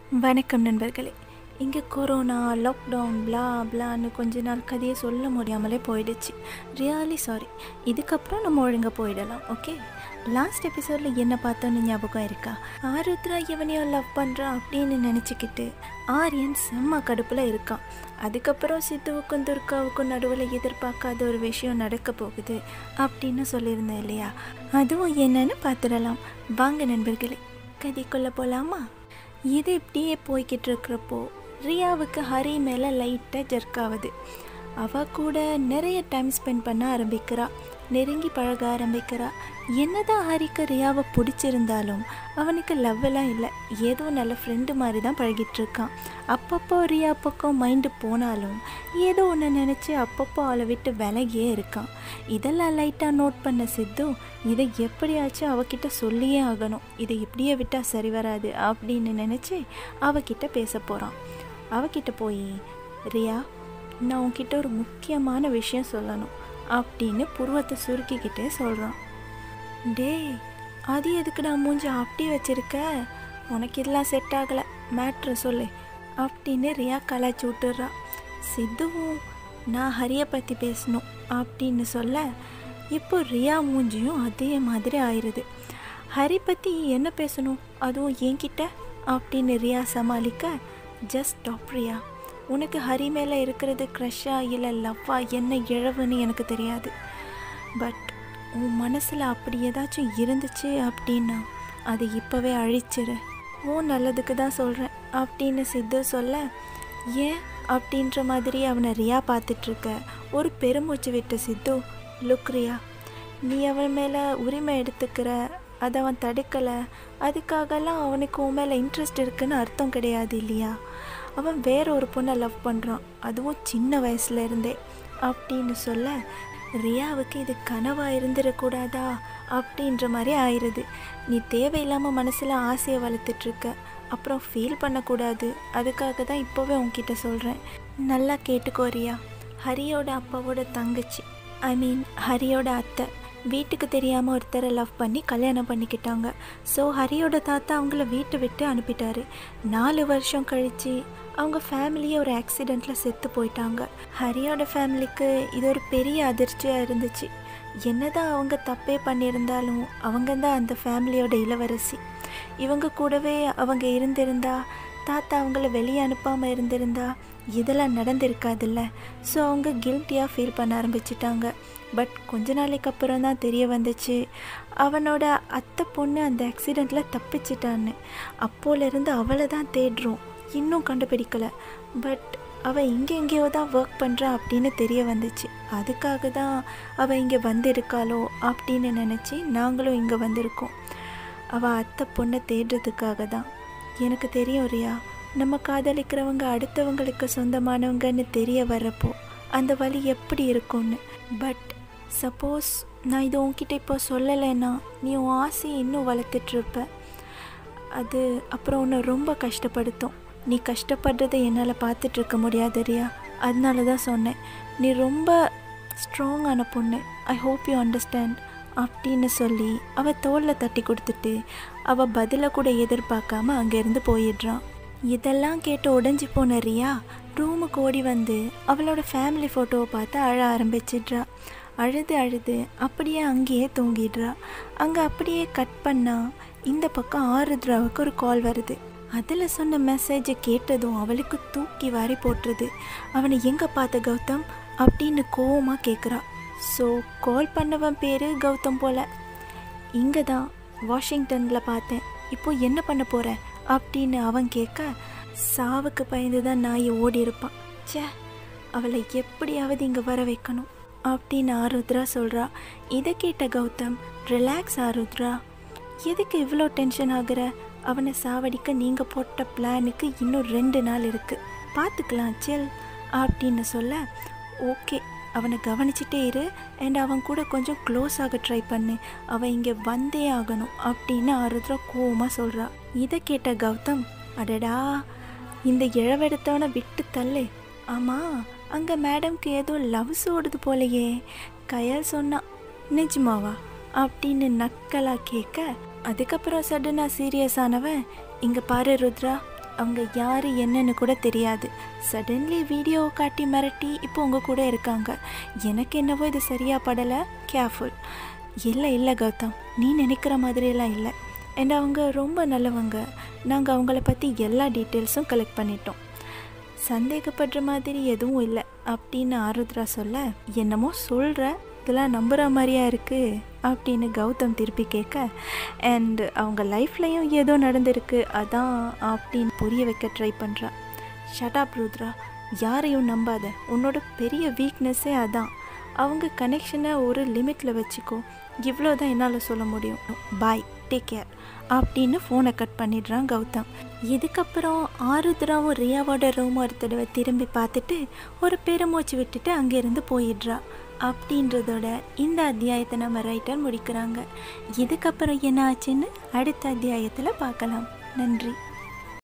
வணக்கம் நண்பர்களே இங்கே கொரோனா லாக்டவுன் blah பிளான்னு கொஞ்ச நாள் கதையை சொல்ல முடியாமலே போயிடுச்சு ரியலி சாரி இதுக்கப்புறம் நம்ம ஒழுங்காக போயிடலாம் ஓகே லாஸ்ட் எபிசோடில் என்ன பார்த்தோன்னு ஞாபகம் இருக்கா ஆருத்ரா எவனையோ லவ் பண்ணுறா அப்படின்னு நினச்சிக்கிட்டு ஆரியன் செம்ம கடுப்பில் இருக்கான் அதுக்கப்புறம் சித்துவுக்கும் துர்காவுக்கும் நடுவில் எதிர்பார்க்காத ஒரு விஷயம் நடக்க போகுது அப்படின்னு சொல்லியிருந்தேன் இல்லையா அதுவும் என்னன்னு பார்த்துடலாம் வாங்க நண்பர்களே கதைக்குள்ளே போகலாமா இது இப்படியே போய்கிட்டு இருக்கிறப்போ ரியாவுக்கு ஹரி மேலே லைட்டாக ஜர்க் ஆகுது அவ கூட நிறைய டைம் ஸ்பெண்ட் பண்ண ஆரம்பிக்கிறா நெருங்கி பழக ஆரம்பிக்கிறா என்னதான் ஹரிக்கு ரியாவை பிடிச்சிருந்தாலும் அவனுக்கு லவ் எல்லாம் இல்லை ஏதோ நல்ல ஃப்ரெண்டு மாதிரி தான் பழகிட்டு இருக்கான் அப்பப்போ ரியா பக்கம் மைண்டு போனாலும் ஏதோ ஒன்று நினச்சி அப்பப்போ அவளை விட்டு விலகியே இருக்கான் இதெல்லாம் லைட்டாக நோட் பண்ண சித்து இதை எப்படியாச்சும் அவகிட்ட சொல்லியே ஆகணும் இதை இப்படியே விட்டால் சரி வராது அப்படின்னு நினச்சி அவகிட்ட பேச போகிறான் அவகிட்ட போய் ரியா நான் உன்கிட்ட ஒரு முக்கியமான விஷயம் சொல்லணும் அப்படின்னு புருவத்தை சுருக்கிக்கிட்டே சொல்கிறான் டேய் அது எதுக்குடா மூஞ்சி அப்படி வச்சிருக்க உனக்கு இதெல்லாம் செட் ஆகலை மேட்ரு சொல்லு அப்படின்னு ரியா கலாய்ச்சி விட்டுறா சித்துவும் நான் ஹரியை பற்றி பேசணும் அப்படின்னு சொல்ல இப்போ ரியா மூஞ்சியும் அதே மாதிரி ஆயிடுது ஹரி பற்றி என்ன பேசணும் அதுவும் என்கிட்ட அப்படின்னு ரியா சமாளிக்க ஜஸ்ட் ஸ்டாப் ரியா உனக்கு ஹரி மேலே இருக்கிறது க்ரஷ்ஷா இல்லை லவ்வா என்ன இழவுன்னு எனக்கு தெரியாது பட் உன் மனசில் அப்படி ஏதாச்சும் இருந்துச்சு அப்படின்னா அதை இப்போவே அழிச்சிரு உன் நல்லதுக்கு தான் சொல்கிறேன் அப்படின்னு சித்து சொல்ல ஏன் அப்படின்ற மாதிரி அவனை ரியா பார்த்துட்ருக்க ஒரு பெருமூச்சு விட்ட சித்து லுக் ரியா நீ அவன் மேலே உரிமை எடுத்துக்கிற அதை அவன் தடுக்கலை அதுக்காகலாம் அவனுக்கு உன் மேலே இன்ட்ரெஸ்ட் இருக்குன்னு அர்த்தம் கிடையாது இல்லையா அவன் வேற ஒரு பொண்ணை லவ் பண்ணுறான் அதுவும் சின்ன வயசுல இருந்தே அப்படின்னு சொல்ல ரியாவுக்கு இது கனவாக இருந்துடக்கூடாதா அப்படின்ற மாதிரி ஆயிடுது நீ தேவையில்லாமல் மனசில் ஆசையை வளர்த்துட்ருக்க அப்புறம் ஃபீல் பண்ணக்கூடாது அதுக்காக தான் இப்போவே உன்கிட்ட சொல்கிறேன் நல்லா கேட்டுக்கோ ரியா ஹரியோட அப்பாவோட தங்கச்சி ஐ மீன் ஹரியோட அத்தை வீட்டுக்கு தெரியாமல் ஒருத்தரை லவ் பண்ணி கல்யாணம் பண்ணிக்கிட்டாங்க ஸோ ஹரியோட தாத்தா அவங்கள வீட்டை விட்டு அனுப்பிட்டாரு நாலு வருஷம் கழித்து அவங்க ஃபேமிலியே ஒரு ஆக்சிடெண்ட்டில் செத்து போயிட்டாங்க ஹரியோட ஃபேமிலிக்கு இது ஒரு பெரிய அதிர்ச்சியாக இருந்துச்சு என்னதான் அவங்க தப்பே பண்ணியிருந்தாலும் அவங்க தான் அந்த ஃபேமிலியோட இளவரசி இவங்க கூடவே அவங்க இருந்திருந்தா தாத்தா அவங்கள வெளியே அனுப்பாமல் இருந்திருந்தா இதெல்லாம் நடந்திருக்காதுல்ல ஸோ அவங்க கில்ட்டியாக ஃபீல் பண்ண ஆரம்பிச்சிட்டாங்க பட் கொஞ்ச நாளைக்கு அப்புறம் தான் தெரிய வந்துச்சு அவனோட அத்தை பொண்ணு அந்த ஆக்சிடெண்ட்டில் தப்பிச்சிட்டான்னு அப்போலேருந்து அவளை தான் தேடுறோம் இன்னும் கண்டுபிடிக்கலை பட் அவள் இங்கே எங்கேயோ தான் ஒர்க் பண்ணுறா அப்படின்னு தெரிய வந்துச்சு அதுக்காக தான் அவள் இங்கே வந்திருக்காளோ அப்படின்னு நினச்சி நாங்களும் இங்கே வந்திருக்கோம் அவள் அத்தை பொண்ணை தேடுறதுக்காக தான் எனக்கு தெரியும் ரியா நம்ம காதலிக்கிறவங்க அடுத்தவங்களுக்கு சொந்தமானவங்கன்னு தெரிய வர்றப்போ அந்த வழி எப்படி இருக்கும்னு பட் சப்போஸ் நான் இது உன்கிட்ட இப்போ சொல்லலைன்னா நீ உன் ஆசையை இன்னும் வளர்த்துட்ருப்ப அது அப்புறம் உன்னை ரொம்ப கஷ்டப்படுத்தும் நீ கஷ்டப்படுறதை என்னால் பார்த்துட்ருக்க முடியாது ரியா அதனால தான் சொன்னேன் நீ ரொம்ப ஸ்ட்ராங்கான பொண்ணு ஐ ஹோப் யூ அண்டர்ஸ்டாண்ட் அப்படின்னு சொல்லி அவள் தோளில் தட்டி கொடுத்துட்டு அவள் பதிலை கூட எதிர்பார்க்காம அங்கேருந்து போயிடுறான் இதெல்லாம் கேட்டு உடஞ்சி போன ரியா ரூமுக்கு ஓடி வந்து அவளோட ஃபேமிலி ஃபோட்டோவை பார்த்து அழ ஆரம்பிச்சிடுறா அழுது அழுது அப்படியே அங்கேயே தூங்கிடுறா அங்கே அப்படியே கட் பண்ணால் இந்த பக்கம் ஆருத்ராவுக்கு ஒரு கால் வருது அதில் சொன்ன மெசேஜை கேட்டதும் அவளுக்கு தூக்கி வாரி போட்டுருது அவனை எங்கே பார்த்த கௌதம் அப்படின்னு கோவமாக கேட்குறா ஸோ கால் பண்ணவன் பேர் கௌதம் போல இங்கே தான் வாஷிங்டனில் பார்த்தேன் இப்போ என்ன பண்ண போகிற அப்படின்னு அவன் கேட்க சாவுக்கு பயந்து தான் நாயை ஓடி இருப்பான் ச்சே அவளை எப்படியாவது இங்கே வர வைக்கணும் அப்படின்னு ஆருத்ரா சொல்கிறா இதை கேட்ட கௌதம் ரிலாக்ஸ் ஆருத்ரா எதுக்கு இவ்வளோ டென்ஷன் ஆகுற அவனை சாவடிக்க நீங்கள் போட்ட பிளானுக்கு இன்னும் ரெண்டு நாள் இருக்குது பார்த்துக்கலாம் சில் அப்படின்னு சொல்ல ஓகே அவனை கவனிச்சிட்டே இரு அண்ட் அவன் கூட கொஞ்சம் க்ளோஸ் ஆக ட்ரை பண்ணு அவன் இங்கே வந்தே ஆகணும் அப்படின்னு ஆருத்ரா கோவமாக சொல்கிறா இதை கேட்ட கௌதம் அடடா இந்த இழவெடுத்தவனை விட்டு தள்ளு ஆமாம் அங்கே மேடம்க்கு ஏதோ லவ்ஸ் ஓடுது போலையே கயல் சொன்னான் நிஜமாவா அப்படின்னு நக்கலாக கேட்க அதுக்கப்புறம் சடனாக சீரியஸ் ஆனவன் இங்கே பாரு ருத்ரா அவங்க யார் என்னன்னு கூட தெரியாது சடன்லி வீடியோவை காட்டி மிரட்டி இப்போ உங்கள் கூட இருக்காங்க எனக்கு என்னவோ இது சரியாக படலை கேர்ஃபுல் இல்லை இல்லை கௌதம் நீ நினைக்கிற மாதிரியெல்லாம் இல்லை அண்ட் அவங்க ரொம்ப நல்லவங்க நாங்கள் அவங்கள பற்றி எல்லா டீட்டெயில்ஸும் கலெக்ட் பண்ணிட்டோம் சந்தேகப்படுற மாதிரி எதுவும் இல்லை அப்படின்னு ஆருத்ரா சொல்ல என்னமோ சொல்கிற இதெல்லாம் நம்புகிற மாதிரியா இருக்குது அப்படின்னு கௌதம் திருப்பி கேட்க அண்ட் அவங்க லைஃப்லையும் ஏதோ நடந்திருக்கு அதான் அப்படின்னு புரிய வைக்க ட்ரை பண்ணுறா ஷடாப் ருத்ரா யாரையும் நம்பாத உன்னோட பெரிய வீக்னஸ்ஸே அதான் அவங்க கனெக்ஷனை ஒரு லிமிட்டில் வச்சுக்கோ இவ்வளோ தான் என்னால் சொல்ல முடியும் பாய் டேக் கேர் அப்படின்னு ஃபோனை கட் பண்ணிடுறான் கௌதம் இதுக்கப்புறம் ஆருத்ராவும் ரியாவோட ரூம் ஒரு தடவை திரும்பி பார்த்துட்டு ஒரு பெருமூச்சு விட்டுட்டு அங்கேருந்து போயிடுறா அப்படின்றதோட இந்த அத்தியாயத்தை நம்ம ரைட்டர் முடிக்கிறாங்க இதுக்கப்புறம் என்ன ஆச்சுன்னு அடுத்த அத்தியாயத்தில் பார்க்கலாம் நன்றி